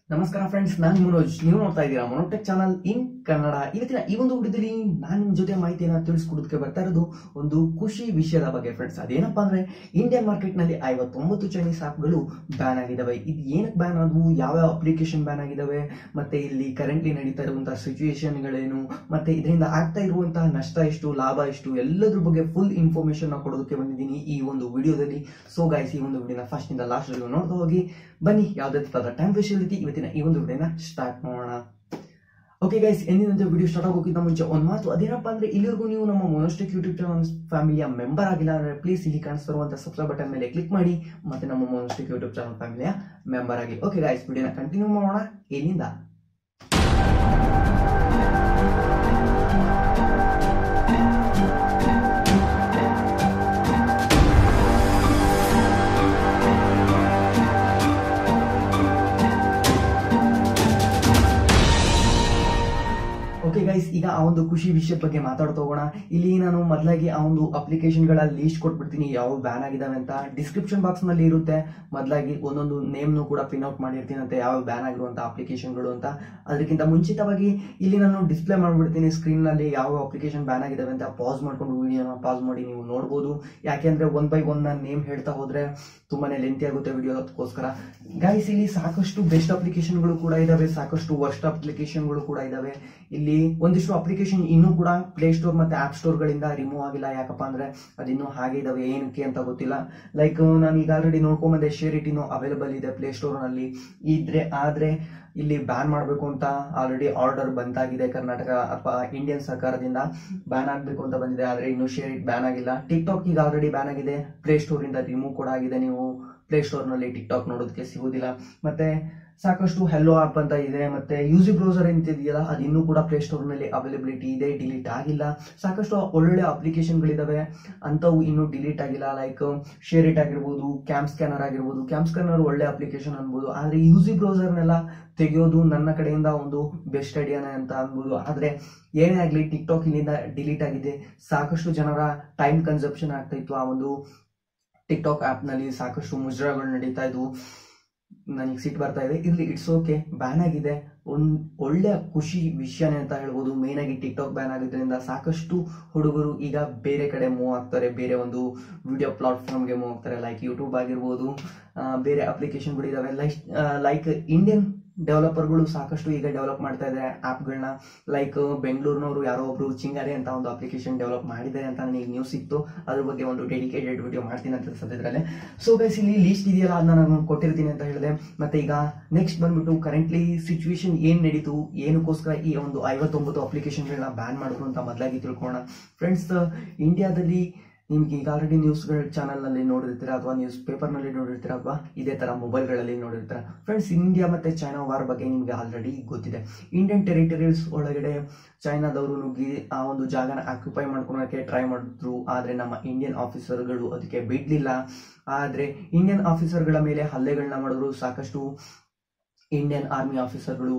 ನಮಸ್ಕಾರ ಫ್ರೆಂಡ್ಸ್ ನಾನು ಮನೋಜ್ ನೀವು ನೋಡ್ತಾ ಇದ್ದೀರಾ ಮೊನೋಟೆಕ್ ಚಾನಲ್ ಇನ್ ಕನ್ನಡ ಇವತ್ತಿನ ಈ ಒಂದು ವಿಡಿಯೋದಲ್ಲಿ ನಾನು ನಿಮ್ ಜೊತೆ ಮಾಹಿತಿಯನ್ನ ತಿಳಿಸ್ಕೊಡೋದಕ್ಕೆ ಬರ್ತಾ ಇರೋದು ಒಂದು ಖುಷಿ ವಿಷಯದ ಬಗ್ಗೆ ಫ್ರೆಂಡ್ಸ್ ಅದೇನಪ್ಪಾ ಅಂದ್ರೆ ಇಂಡಿಯನ್ ಮಾರ್ಕೆಟ್ ನಲ್ಲಿ ಐವತ್ತೊಂಬತ್ತು ಚೈನೀಸ್ ಆಪ್ಗಳು ಬ್ಯಾನ್ ಆಗಿದಾವೆ ಇದು ಏನಕ್ಕೆ ಬ್ಯಾನ್ ಆದವು ಯಾವ ಅಪ್ಲಿಕೇಶನ್ ಬ್ಯಾನ್ ಆಗಿದಾವೆ ಮತ್ತೆ ಇಲ್ಲಿ ಕರೆಂಟ್ಲಿ ನಡೀತಾ ಇರುವಂತಹ ಸಿಚುಯೇಷನ್ಗಳೇನು ಮತ್ತೆ ಇದರಿಂದ ಆಗ್ತಾ ಇರುವಂತಹ ನಷ್ಟ ಎಷ್ಟು ಲಾಭ ಎಷ್ಟು ಎಲ್ಲದ್ರ ಬಗ್ಗೆ ಫುಲ್ ಇನ್ಫಾರ್ಮೇಶನ್ ಕೊಡೋದಕ್ಕೆ ಬಂದಿದ್ದೀನಿ ಈ ಒಂದು ವಿಡಿಯೋದಲ್ಲಿ ಸೊ ಗೈಸ್ ಈ ಒಂದು ವಿಡಿಯೋನ ಫಸ್ಟ್ ಇಂದ ಲಾಸ್ಟ್ ವರೆಗೂ ನೋಡ್ತಾ ಹೋಗಿ ಬನ್ನಿ ಯಾವುದೇ ತರದ ಟೈಮ್ ವೇಸ್ಟ್ ಇಲ್ಲದೆ ಇವತ್ತಿನ ಈ ಒಂದು ವಿಡಿಯೋನ ಸ್ಟಾರ್ಟ್ ಮಾಡೋಣ ಓಕೆ ಗೈಸ್ ಎಂದಿನಂತೆ ವಿಡಿಯೋ ಸ್ಟಾರ್ಟ್ ಆಗೋಕ್ಕಿಂತ ಮುಂಚೆ ಒಂದು ಮಾತು ಅದೇನಪ್ಪ ಅಂದ್ರೆ ಇಲ್ಲಿವರೆಗೂ ನೀವು ನಮ್ಮ ಮೊನೋಸ್ಟಿಕ್ ಯೂಟ್ಯೂಬ್ ಚಾನಲ್ ಫ್ಯಾಮಿಲಿಯ ಮೆಂಬರ್ ಆಗಿಲ್ಲ ಅಂದ್ರೆ ಪ್ಲೀಸ್ ಇಲ್ಲಿ ಕಾಣಿಸ್ತಿರುವಂತ ಸಬ್ಸ್ಕ್ರೈಬ್ ಬಟನ್ ಮೇಲೆ ಕ್ಲಿಕ್ ಮಾಡಿ ಮತ್ತೆ ನಮ್ಮ ಮೊನೋಸ್ಟಿಕ್ ಯೂಟ್ಯೂಬ್ ಚಾನಲ್ ಫ್ಯಾಮಿಲಿಯ ಮೆಂಬರ್ ಆಗಿ ಓಕೆ ಗೈಸ್ ವಿಡಿಯೋನ ಕಂಟಿನ್ಯೂ ಮಾಡೋಣ ಏನಿಂದ ಓಕೆ ಗೈಸ್ ಈಗ ಆ ಒಂದು ಖುಷಿ ವಿಷಯದ ಬಗ್ಗೆ ಮಾತಾಡ್ತಾ ಹೋಗೋಣ ಇಲ್ಲಿ ನಾನು ಮೊದಲಾಗಿ ಆ ಒಂದು ಅಪ್ಲಿಕೇಶನ್ಗಳ ಲೀಸ್ಟ್ ಕೊಟ್ಬಿಡ್ತೀನಿ ಯಾವ ಬ್ಯಾನ್ ಆಗಿದಾವೆ ಅಂತ ಡಿಸ್ಕ್ರಿಪ್ಷನ್ ಬಾಕ್ಸ್ ನಲ್ಲಿ ಇರುತ್ತೆ ಮೊದಲಾಗಿ ಒಂದೊಂದು ನೇಮ್ನು ಕೂಡ ಪಿನ್ ಔಟ್ ಮಾಡಿರ್ತೀನಿ ಅಂತ ಯಾವ ಬ್ಯಾನ್ ಆಗಿರುವಂತ ಅಪ್ಲಿಕೇಶನ್ಗಳು ಅಂತ ಅದಕ್ಕಿಂತ ಮುಂಚಿತವಾಗಿ ಇಲ್ಲಿ ನಾನು ಡಿಸ್ಪ್ಲೇ ಮಾಡ್ಬಿಡ್ತೀನಿ ಸ್ಕ್ರೀನ್ ನಲ್ಲಿ ಯಾವ ಅಪ್ಲಿಕೇಶನ್ ಬ್ಯಾನ್ ಆಗಿದಾವೆ ಅಂತ ಪಾಸ್ ಮಾಡ್ಕೊಂಡು ವಿಡಿಯೋನ ಪಾಸ್ ಮಾಡಿ ನೀವು ನೋಡ್ಬೋದು ಯಾಕೆಂದ್ರೆ ಒನ್ ಬೈ ಒನ್ ನಾನು ನೇಮ್ ಹೇಳ್ತಾ ಹೋದ್ರೆ ತುಂಬಾನೇ ಲೆಂತಿ ಆಗುತ್ತೆ ವಿಡಿಯೋ ಅದಕ್ಕೋಸ್ಕರ ಗೈಸ್ ಇಲ್ಲಿ ಸಾಕಷ್ಟು ಬೆಸ್ಟ್ ಅಪ್ಲಿಕೇಶನ್ಗಳು ಕೂಡ ಇದಾವೆ ಸಾಕಷ್ಟು ವರ್ಸ್ಟ್ ಅಪ್ಲಿಕೇಶನ್ಗಳು ಕೂಡ ಇದಾವೆ ಇಲ್ಲಿ ಒಂದಿಷ್ಟು ಅಪ್ಲಿಕೇಶನ್ ಇನ್ನೂ ಕೂಡ ಪ್ಲೇ ಸ್ಟೋರ್ ಮತ್ತೆ ಆಪ್ ಸ್ಟೋರ್ ಗಳಿಂದ ರಿಮೂವ್ ಆಗಿಲ್ಲ ಯಾಕಪ್ಪ ಅಂದ್ರೆ ಅದಿನ್ನೂ ಹಾಗೆ ಇದಾವೆ ಏನಕ್ಕೆ ಅಂತ ಗೊತ್ತಿಲ್ಲ ಲೈಕ್ ನಾನು ಈಗ ಆಲ್ರೆಡಿ ನೋಡ್ಕೊಂಬಂದೆ ಶೇರ್ ಇಟ್ ಇನ್ನೂ ಅವೈಲೇಬಲ್ ಇದೆ ಪ್ಲೇ ಸ್ಟೋರ್ ನಲ್ಲಿ ಇದ್ರೆ ಆದ್ರೆ ಇಲ್ಲಿ ಬ್ಯಾನ್ ಮಾಡಬೇಕು ಅಂತ ಆಲ್ರೆಡಿ ಆರ್ಡರ್ ಬಂದಾಗಿದೆ ಕರ್ನಾಟಕ ಅಥವಾ ಇಂಡಿಯನ್ ಸರ್ಕಾರದಿಂದ ಬ್ಯಾನ್ ಆಗಬೇಕು ಅಂತ ಬಂದಿದೆ ಆದ್ರೆ ಇನ್ನು ಶೇರ್ ಇಟ್ ಬ್ಯಾನ್ ಆಗಿಲ್ಲ ಟಿಕ್ ಟಾಕ್ ಈಗ ಆಲ್ರೆಡಿ ಬ್ಯಾನ್ ಆಗಿದೆ ಪ್ಲೇ ಸ್ಟೋರ್ ಇಂದ ರಿಮೂವ್ ಕೂಡ ಆಗಿದೆ ನೀವು ಪ್ಲೇ ಸ್ಟೋರ್ ನಲ್ಲಿ ಟಿಕ್ ಟಾಕ್ ನೋಡೋದಕ್ಕೆ ಸಿಗುದಿಲ್ಲ ಮತ್ತೆ ಸಾಕಷ್ಟು ಹೆಲ್ಲೋ ಆಪ್ ಅಂತ ಇದೆ ಮತ್ತೆ ಯೂಸಿ ಬ್ರೌಸರ್ ಅಂತ ಇದೆಯಲ್ಲ ಅದು ಇನ್ನೂ ಕೂಡ ಪ್ಲೇ ಸ್ಟೋರ್ ನಲ್ಲಿ ಅವೈಲಬಿಲಿಟಿ ಇದೆ ಡಿಲೀಟ್ ಆಗಿಲ್ಲ ಸಾಕಷ್ಟು ಒಳ್ಳೊಳ್ಳೆ ಅಪ್ಲಿಕೇಶನ್ಗಳಿದಾವೆ ಅಂತವು ಇನ್ನೂ ಡಿಲೀಟ್ ಆಗಿಲ್ಲ ಲೈಕ್ ಶೇರ್ ಇಟ್ ಆಗಿರ್ಬೋದು ಕ್ಯಾಮ್ ಸ್ಕ್ಯಾನರ್ ಆಗಿರ್ಬೋದು ಕ್ಯಾಮ್ ಸ್ಕ್ಯಾನರ್ ಒಳ್ಳೆ ಅಪ್ಲಿಕೇಶನ್ ಅನ್ಬೋದು ಆದ್ರೆ ಯೂಸಿ ಬ್ರೌಸರ್ನೆಲ್ಲ ತೆಗೆಯೋದು ನನ್ನ ಕಡೆಯಿಂದ ಒಂದು ಬೆಸ್ಟ್ ಐಡಿಯಾನೇ ಅಂತ ಅನ್ಬೋದು ಆದ್ರೆ ಏನೇ ಆಗ್ಲಿ ಟಿಕ್ ಟಾಕ್ ಇಲ್ಲಿಂದ ಡಿಲೀಟ್ ಆಗಿದೆ ಸಾಕಷ್ಟು ಜನರ ಟೈಮ್ ಕನ್ಸಪ್ಷನ್ ಆಗ್ತಾ ಇತ್ತು ಆ ಒಂದು ಟಿಕ್ ಟಾಕ್ ಆಪ್ ನಲ್ಲಿ ಸಾಕಷ್ಟು ಮುಜರಾಗಳು ನಡೀತಾ ಇದ್ವು ನನಗೆ ಸಿಟ್ ಬರ್ತಾ ಇದೆ ಇಲ್ಲಿ ಇಟ್ಸ್ ಓಕೆ ಬ್ಯಾನ್ ಆಗಿದೆ ಒಂದ್ ಒಳ್ಳೆ ಖುಷಿ ವಿಷಯನೇ ಅಂತ ಹೇಳ್ಬೋದು ಮೇನ್ ಆಗಿ ಟಿಕ್ ಟಾಕ್ ಬ್ಯಾನ್ ಆಗಿದ್ರಿಂದ ಸಾಕಷ್ಟು ಹುಡುಗರು ಈಗ ಬೇರೆ ಕಡೆ ಮೂವ್ ಆಗ್ತಾರೆ ಬೇರೆ ಒಂದು ವಿಡಿಯೋ ಪ್ಲಾಟ್ಫಾರ್ಮ್ಗೆ ಮೂವ್ ಆಗ್ತಾರೆ ಲೈಕ್ ಯೂಟ್ಯೂಬ್ ಆಗಿರ್ಬೋದು ಆ, ಬೇರೆ ಅಪ್ಲಿಕೇಶನ್ಗಳು ಇದಾವೆ ಲೈಕ್ ಲೈಕ್ ಇಂಡಿಯನ್ ಡೆವಲಪರ್ಗಳು ಸಾಕಷ್ಟು ಈಗ ಡೆವಲಪ್ ಮಾಡ್ತಾ ಇದ್ದಾರೆ ಆ್ಯಪ್ಗಳನ್ನ ಲೈಕ್ ಬೆಂಗಳೂರಿನವರು ಯಾರೋ ಒಬ್ರು ಚಿಂಗಾರಿ ಅಂತ ಒಂದು ಅಪ್ಲಿಕೇಶನ್ ಡೆವಲಪ್ ಮಾಡಿದ್ದಾರೆ ಅಂತ ನನಗೆ ನ್ಯೂಸ್ ಸಿಕ್ತು ಅದ್ರ ಬಗ್ಗೆ ಒಂದು ಡೆಡಿಕೇಟೆಡ್ ವಿಡಿಯೋ ಮಾಡ್ತೀನಿ ಅಂತ ಸದ್ಯದ್ರಲ್ಲೇ ಸೊ ಗೈಸ್ ಇಲ್ಲಿ ಲೀಸ್ಟ್ ಇದೆಯಲ್ಲ ಅದನ್ನ ನಾನು ಕೊಟ್ಟಿರ್ತೀನಿ ಅಂತ ಹೇಳಿದೆ ಮತ್ತೆ ಈಗ ನೆಕ್ಸ್ಟ್ ಬಂದ್ಬಿಟ್ಟು ಕರೆಂಟ್ಲಿ ಸಿಚುವೇಶನ್ ಏನ್ ನಡೀತು ಏನಕ್ಕೋಸ್ಕರ ಈ ಒಂದು ಐವತ್ತೊಂಬತ್ತು ಅಪ್ಲಿಕೇಶನ್ಗಳನ್ನ ಬ್ಯಾನ್ ಮಾಡಿದ್ರು ಅಂತ ಮೊದಲಾಗಿ ತಿಳ್ಕೊಳ್ಳೋಣ ಫ್ರೆಂಡ್ಸ್ ಇಂಡಿಯಾದಲ್ಲಿ ನಿಮ್ಗೆ ಈಗ ಆಲ್ರೆಡಿ ನ್ಯೂಸ್ಗಳ ಚಾನಲ್ ನಲ್ಲಿ ನೋಡಿರ್ತೀರಾ ಅಥವಾ ನ್ಯೂಸ್ ಪೇಪರ್ ನಲ್ಲಿ ನೋಡಿರ್ತೀರಾ ಅಥವಾ ಇದೇ ತರ ಮೊಬೈಲ್ಗಳಲ್ಲಿ ನೋಡಿರ್ತೀರಾ ಫ್ರೆಂಡ್ಸ್ ಇಂಡಿಯಾ ಮತ್ತೆ ಚೈನಾ ವಾರ್ ಬಗ್ಗೆ ನಿಮ್ಗೆ ಆಲ್ರೆಡಿ ಗೊತ್ತಿದೆ ಇಂಡಿಯನ್ ಟೆರಿಟರೀಸ್ ಒಳಗಡೆ ಚೈನಾದವರು ನುಗ್ಗಿ ಆ ಒಂದು ಜಾಗನ ಆಕ್ಯುಪೈ ಮಾಡ್ಕೊಳಕ್ಕೆ ಟ್ರೈ ಮಾಡಿದ್ರು ಆದ್ರೆ ನಮ್ಮ ಇಂಡಿಯನ್ ಆಫೀಸರ್ಗಳು ಅದಕ್ಕೆ ಬಿಡ್ಲಿಲ್ಲ ಆದ್ರೆ ಇಂಡಿಯನ್ ಆಫೀಸರ್ಗಳ ಮೇಲೆ ಹಲ್ಲೆಗಳನ್ನ ಮಾಡಿದ್ರು ಸಾಕಷ್ಟು ಇಂಡಿಯನ್ ಆರ್ಮಿ ಆಫೀಸರ್ಗಳು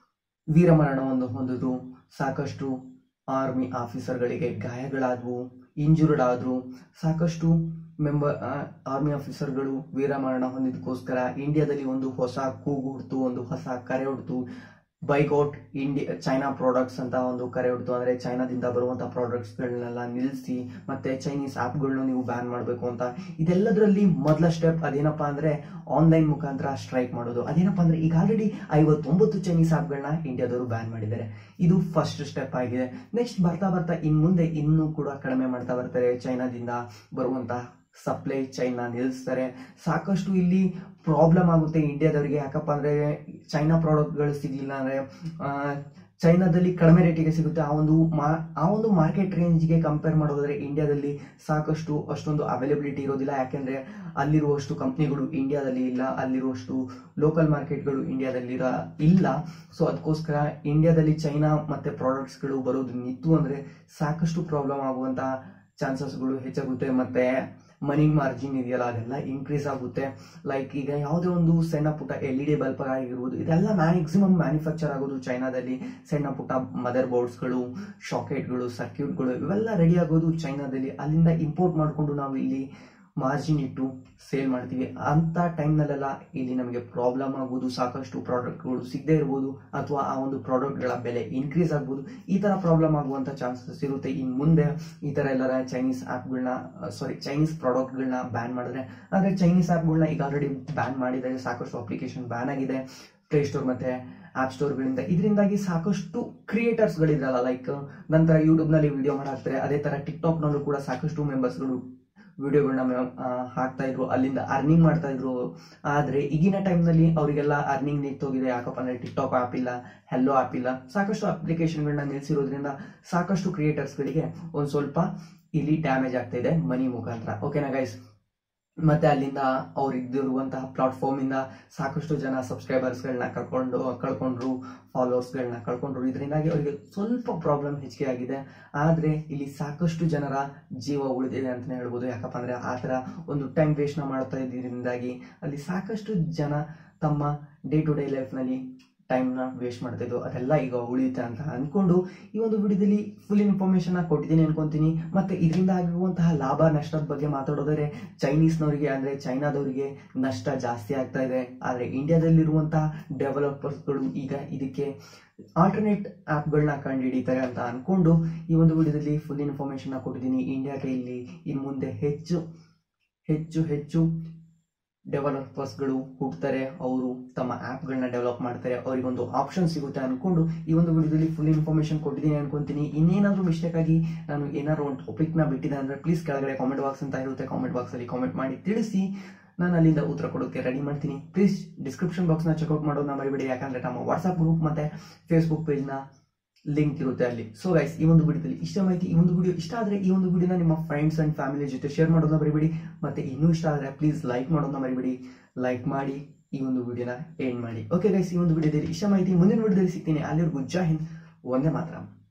ವೀರಮರಣವನ್ನು ಹೊಂದಿದ್ರು ಸಾಕಷ್ಟು ಆರ್ಮಿ ಆಫೀಸರ್ಗಳಿಗೆ ಗಾಯಗಳಾದವು ಇಂಜುರ್ಡ್ ಆದ್ರು ಸಾಕಷ್ಟು ಮೆಂಬರ್ ಆರ್ಮಿ ಆಫೀಸರ್ಗಳು ವೀರಮರಣ ಹೊಂದಿದಕ್ಕೋಸ್ಕರ ಇಂಡಿಯಾದಲ್ಲಿ ಒಂದು ಹೊಸ ಕೂಗು ಹುಡ್ತು ಒಂದು ಹೊಸ ಕರೆ ಹುಡ್ತು ಬೈಕೌಟ್ ಇಂಡಿಯಾ ಚೈನಾ ಪ್ರಾಡಕ್ಟ್ಸ್ ಅಂತ ಒಂದು ಕರೆ ಹುಡ್ತು ಅಂದ್ರೆ ಚೈನಾದಿಂದ ಬರುವಂತ ಪ್ರಾಡಕ್ಟ್ಸ್ಗಳನ್ನೆಲ್ಲ ನಿಲ್ಲಿಸಿ ಮತ್ತೆ ಚೈನೀಸ್ ಆ್ಯಪ್ಗಳನ್ನ ನೀವು ಬ್ಯಾನ್ ಮಾಡಬೇಕು ಅಂತ ಇದೆಲ್ಲದರಲ್ಲಿ ಮೊದಲ ಸ್ಟೆಪ್ ಅದೇನಪ್ಪ ಅಂದ್ರೆ ಆನ್ಲೈನ್ ಮುಖಾಂತರ ಸ್ಟ್ರೈಕ್ ಮಾಡೋದು ಅದೇನಪ್ಪ ಅಂದ್ರೆ ಈಗ ಆಲ್ರೆಡಿ ಐವತ್ತೊಂಬತ್ತು ಚೈನೀಸ್ ಆ್ಯಪ್ಗಳನ್ನ ಇಂಡಿಯಾದವರು ಬ್ಯಾನ್ ಮಾಡಿದ್ದಾರೆ ಇದು ಫಸ್ಟ್ ಸ್ಟೆಪ್ ಆಗಿದೆ ನೆಕ್ಸ್ಟ್ ಬರ್ತಾ ಬರ್ತಾ ಇನ್ ಮುಂದೆ ಇನ್ನೂ ಕೂಡ ಕಡಿಮೆ ಮಾಡ್ತಾ ಬರ್ತಾರೆ ಚೈನಾದಿಂದ ಬರುವಂತ ಸಪ್ಲೈ ಚೈನಾ ನಿಲ್ಲಿಸ್ತಾರೆ ಸಾಕಷ್ಟು ಇಲ್ಲಿ ಪ್ರಾಬ್ಲಮ್ ಆಗುತ್ತೆ ಇಂಡಿಯಾದವರಿಗೆ ಯಾಕಪ್ಪ ಅಂದ್ರೆ ಚೈನಾ ಪ್ರಾಡಕ್ಟ್ಗಳು ಸಿಗ್ಲಿಲ್ಲ ಅಂದ್ರೆ ಆ, ಚೈನಾದಲ್ಲಿ ಕಡಿಮೆ ರೇಟಿಗೆ ಸಿಗುತ್ತೆ ಆ ಒಂದು ಮಾ- ಆ ಒಂದು ಮಾರ್ಕೆಟ್ ರೇಂಜ್ಗೆ ಕಂಪೇರ್ ಮಾಡೋದಾದ್ರೆ ಇಂಡಿಯಾದಲ್ಲಿ ಸಾಕಷ್ಟು ಅಷ್ಟೊಂದು ಅವೈಲಬಿಲಿಟಿ ಇರೋದಿಲ್ಲ ಯಾಕೆಂದ್ರೆ ಅಲ್ಲಿರುವಷ್ಟು ಕಂಪ್ನಿಗಳು ಇಂಡಿಯಾದಲ್ಲಿ ಇಲ್ಲ ಅಲ್ಲಿರುವಷ್ಟು ಲೋಕಲ್ ಮಾರ್ಕೆಟ್ಗಳು ಇಂಡಿಯಾದಲ್ಲಿ ಇರ- ಇಲ್ಲ ಸೊ ಅದಕ್ಕೋಸ್ಕರ ಇಂಡಿಯಾದಲ್ಲಿ ಚೈನಾ ಮತ್ತೆ ಪ್ರಾಡಕ್ಟ್ಸ್ಗಳು ಬರೋದು ನಿಂತು ಅಂದ್ರೆ ಸಾಕಷ್ಟು ಪ್ರಾಬ್ಲಮ್ ಆಗುವಂತ ಚಾನ್ಸಸ್ಗಳು ಹೆಚ್ಚಾಗುತ್ತೆ ಮತ್ತೆ ಮನಿ ಮಾರ್ಜಿನ್ ಇದೆಯಲ್ಲ ಅದೆಲ್ಲ ಇನ್ಕ್ರೀಸ್ ಆಗುತ್ತೆ ಲೈಕ್ ಈಗ ಯಾವುದೇ ಒಂದು ಸಣ್ಣ ಪುಟ್ಟ ಎಲ್ ಇ ಡಿ ಬಲ್ಪ್ ಆಗಿರ್ಬೋದು ಇದೆಲ್ಲ ಮ್ಯಾಕ್ಸಿಮಮ್ ಮ್ಯಾನುಫ್ಯಾಕ್ಚರ್ ಆಗೋದು ಚೈನಾದಲ್ಲಿ ಸಣ್ಣ ಪುಟ್ಟ ಮದರ್ ಬೋರ್ಡ್ಸ್ಗಳು ಶಾಕೆಟ್ಗಳು ಸರ್ಕ್ಯೂಟ್ಗಳು ಇವೆಲ್ಲ ರೆಡಿ ಆಗೋದು ಚೈನಾದಲ್ಲಿ ಅಲ್ಲಿಂದ ಇಂಪೋರ್ಟ್ ಮಾಡಿಕೊಂಡು ನಾವು ಇಲ್ಲಿ ಮಾರ್ಜಿನ್ ಇಟ್ಟು ಸೇಲ್ ಮಾಡ್ತೀವಿ ಅಂತ ಟೈಮ್ನಲ್ಲೆಲ್ಲ ಇಲ್ಲಿ ನಮಗೆ ಪ್ರಾಬ್ಲಮ್ ಆಗ್ಬೋದು ಸಾಕಷ್ಟು ಪ್ರಾಡಕ್ಟ್ಗಳು ಸಿಗದೆ ಇರ್ಬೋದು ಅಥವಾ ಆ ಒಂದು ಪ್ರಾಡಕ್ಟ್ಗಳ ಬೆಲೆ ಇನ್ಕ್ರೀಸ್ ಆಗ್ಬೋದು ಈ ತರ ಪ್ರಾಬ್ಲಮ್ ಆಗುವಂತ ಚಾನ್ಸಸ್ ಇರುತ್ತೆ ಇನ್ನು ಮುಂದೆ ಈ ತರ ಎಲ್ಲರ ಚೈನೀಸ್ ಆ್ಯಪ್ಗಳನ್ನ ಸಾರಿ ಚೈನೀಸ್ ಪ್ರಾಡಕ್ಟ್ಗಳನ್ನ ಬ್ಯಾನ್ ಮಾಡಿದ್ರೆ ಆದರೆ ಚೈನೀಸ್ ಆ್ಯಪ್ಗಳನ್ನ ಈಗ ಆಲ್ರೆಡಿ ಬ್ಯಾನ್ ಮಾಡಿದ್ದಾರೆ ಸಾಕಷ್ಟು ಅಪ್ಲಿಕೇಶನ್ ಬ್ಯಾನ್ ಆಗಿದೆ ಪ್ಲೇ ಸ್ಟೋರ್ ಮತ್ತೆ ಆಪ್ ಸ್ಟೋರ್ಗಳಿಂದ ಇದರಿಂದಾಗಿ ಸಾಕಷ್ಟು ಕ್ರಿಯೇಟರ್ಸ್ಗಳಿದ್ರಲ್ಲ ಲೈಕ್ ನಂತರ ಯೂಟ್ಯೂಬ್ನಲ್ಲಿ ವಿಡಿಯೋ ಮಾಡಾಕ್ತಾರೆ ಅದೇ ತರ ಟಿಕ್ಟಾಕ್ ನಲ್ಲೂ ಕೂಡ ಸಾಕಷ್ಟು ಮೆಂಬರ್ಸ್ಗಳು ವಿಡಿಯೋಗಳನ್ನ ಹಾಕ್ತಾ ಇದ್ರು ಅಲ್ಲಿಂದ ಅರ್ನಿಂಗ್ ಮಾಡ್ತಾ ಇದ್ರು ಆದ್ರೆ ಈಗಿನ ಟೈಮ್ನಲ್ಲಿ ಅವರಿಗೆಲ್ಲ ಅರ್ನಿಂಗ್ ನಿಂತೋಗಿದೆ ಯಾಕಪ್ಪ ಅಂದ್ರೆ ಟಿಕ್ಟಾಕ್ ಆಪ್ ಇಲ್ಲ ಹೆಲ್ಲೋ ಆಪ್ ಇಲ್ಲ ಸಾಕಷ್ಟು ಅಪ್ಲಿಕೇಶನ್ಗಳನ್ನ ನಿಲ್ಸಿರೋದ್ರಿಂದ ಸಾಕಷ್ಟು ಕ್ರಿಯೇಟರ್ಸ್ಗಳಿಗೆ ಒಂದು ಸ್ವಲ್ಪ ಇಲ್ಲಿ ಡ್ಯಾಮೇಜ್ ಆಗ್ತಾ ಇದೆ ಮನಿ ಮುಖಾಂತರ ಓಕೆನಾ ಗೈಸ್ ಮತ್ತೆ ಅಲ್ಲಿಂದ ಅವ್ರು ಇದ್ದಿರುವಂತಹ ಪ್ಲಾಟ್ಫಾರ್ಮ್ ಇಂದ ಸಾಕಷ್ಟು ಜನ ಸಬ್ಸ್ಕ್ರೈಬರ್ಸ್ಗಳನ್ನ ಕಳ್ಕೊಂಡು ಕಳ್ಕೊಂಡ್ರು ಫಾಲೋವರ್ಸ್ಗಳನ್ನ ಕಳ್ಕೊಂಡ್ರು ಇದರಿಂದಾಗಿ ಅವರಿಗೆ ಸ್ವಲ್ಪ ಪ್ರಾಬ್ಲಮ್ ಹೆಚ್ಚಿಗೆ ಆಗಿದೆ ಆದ್ರೆ ಇಲ್ಲಿ ಸಾಕಷ್ಟು ಜನರ ಜೀವ ಉಳಿದಿದೆ ಅಂತಾನೆ ಹೇಳ್ಬೋದು ಯಾಕಪ್ಪ ಅಂದ್ರೆ ಆ ತರ ಒಂದು ಟೈಮ್ ವೇಸ್ಟ್ ಮಾಡ್ತಾ ಇದ್ರಿಂದಾಗಿ ಅಲ್ಲಿ ಸಾಕಷ್ಟು ಜನ ತಮ್ಮ ಡೇ ಟು ಡೇ ಲೈಫ್ನಲ್ಲಿ ಟೈಮ್ನ ವೇಸ್ಟ್ ಮಾಡ್ತಾ ಇದ್ದು ಅದೆಲ್ಲ ಈಗ ಉಳಿಯುತ್ತೆ ಅಂತ ಅನ್ಕೊಂಡು ಈ ಒಂದು ವಿಡಿಯೋದಲ್ಲಿ ಫುಲ್ ಇನ್ಫಾರ್ಮೇಶನ್ ಕೊಟ್ಟಿದ್ದೀನಿ ಅನ್ಕೊಂತೀನಿ ಮತ್ತೆ ಇದರಿಂದ ಆಗಿರುವಂತಹ ಲಾಭ ನಷ್ಟದ ಬಗ್ಗೆ ಮಾತಾಡೋದಾದ್ರೆ ಚೈನೀಸ್ನವರಿಗೆ ಅಂದ್ರೆ ಚೈನಾದವರಿಗೆ ನಷ್ಟ ಜಾಸ್ತಿ ಆಗ್ತಾ ಇದೆ ಆದರೆ ಇಂಡಿಯಾದಲ್ಲಿರುವಂತಹ ಡೆವಲಪರ್ಸ್ಗಳು ಈಗ ಇದಕ್ಕೆ ಆಲ್ಟರ್ನೇಟ್ ಆ್ಯಪ್ಗಳನ್ನ ಕಂಡುಹಿಡಿತಾರೆ ಅಂತ ಅನ್ಕೊಂಡು ಈ ಒಂದು ವಿಡಿಯೋದಲ್ಲಿ ಫುಲ್ ಇನ್ಫಾರ್ಮೇಶನ್ ಕೊಟ್ಟಿದ್ದೀನಿ ಇಂಡಿಯಾಗೆ ಇಲ್ಲಿ ಇನ್ನು ಮುಂದೆ ಹೆಚ್ಚು ಹೆಚ್ಚು ಹೆಚ್ಚು ಡೆವಲಪರ್ಸ್ಗಳು ಹುಡ್ತಾರೆ ಅವರು ತಮ್ಮ ಆ್ಯಪ್ಗಳನ್ನ ಡೆವಲಪ್ ಮಾಡ್ತಾರೆ ಅವರಿಗೊಂದು ಆಪ್ಷನ್ ಸಿಗುತ್ತೆ ಅನ್ಕೊಂಡು ಈ ಒಂದು ವಿಡಿಯೋದಲ್ಲಿ ಫುಲ್ ಇನ್ಫಾರ್ಮೇಶನ್ ಕೊಟ್ಟಿದ್ದೀನಿ ಅನ್ಕೊಂತೀನಿ ಇನ್ನೇನಾದರೂ ಮಿಸ್ಟೇಕ್ ಆಗಿ ನಾನು ಏನಾದ್ರು ಒಂದು ಟಾಪಿಕ್ನ ಬಿಟ್ಟಿದೆ ಅಂದರೆ ಪ್ಲೀಸ್ ಕೆಳಗಡೆ ಕಾಮೆಂಟ್ ಬಾಕ್ಸ್ ಅಂತ ಇರುತ್ತೆ ಕಾಮೆಂಟ್ ಬಾಕ್ಸಲ್ಲಿ ಕಾಮೆಂಟ್ ಮಾಡಿ ತಿಳಿಸಿ ನಾನು ಅಲ್ಲಿಂದ ಉತ್ತರ ಕೊಡೋಕ್ಕೆ ರೆಡಿ ಮಾಡ್ತೀನಿ ಪ್ಲೀಸ್ ಡಿಸ್ಕ್ರಿಪ್ಷನ್ ಬಾಕ್ಸ್ನ ಚೆಕ್ಔಟ್ ಮಾಡೋದನ್ನ ಮರಿಬೇಡಿ ಯಾಕಂದ್ರೆ ನಮ್ಮ ವಾಟ್ಸ್ಆಪ್ ಗ್ರೂಪ್ ಮತ್ತೆ ಫೇಸ್ಬುಕ್ ಪೇಜ್ನ ಲಿಂಕ್ ಇರುತ್ತೆ ಅಲ್ಲಿ ಸೊ ಗೈಸ್ ಈ ಒಂದು ವಿಡಿಯೋದಲ್ಲಿ ಇಷ್ಟ ಮಾಹಿತಿ ಈ ಒಂದು ವಿಡಿಯೋ ಇಷ್ಟ ಆದರೆ ಈ ಒಂದು ವಿಡಿಯೋನ ನಿಮ್ಮ ಫ್ರೆಂಡ್ಸ್ ಅಂಡ್ ಫ್ಯಾಮಿಲಿ ಜೊತೆ ಶೇರ್ ಮಾಡೋದನ್ನ ಮರಿಬೇಡಿ ಮತ್ತೆ ಇನ್ನೂ ಇಷ್ಟ ಆದರೆ ಪ್ಲೀಸ್ ಲೈಕ್ ಮಾಡೋದನ್ನ ಮರಿಬೇಡಿ ಲೈಕ್ ಮಾಡಿ ಈ ಒಂದು ವಿಡಿಯೋನ ಎಂಡ್ ಮಾಡಿ ಓಕೆ ಗೈಸ್ ಈ ಒಂದು ವಿಡಿಯೋದಲ್ಲಿ ಇಷ್ಟ ಮಾಹಿತಿ ಮುಂದಿನ ವಿಡಿಯೋದಲ್ಲಿ ಸಿಗ್ತೀನಿ ಅಲ್ಲಿವರೆಗೂ ಜೈ ಹಿಂದ್ ಒಂದೇ ಮಾತ್ರ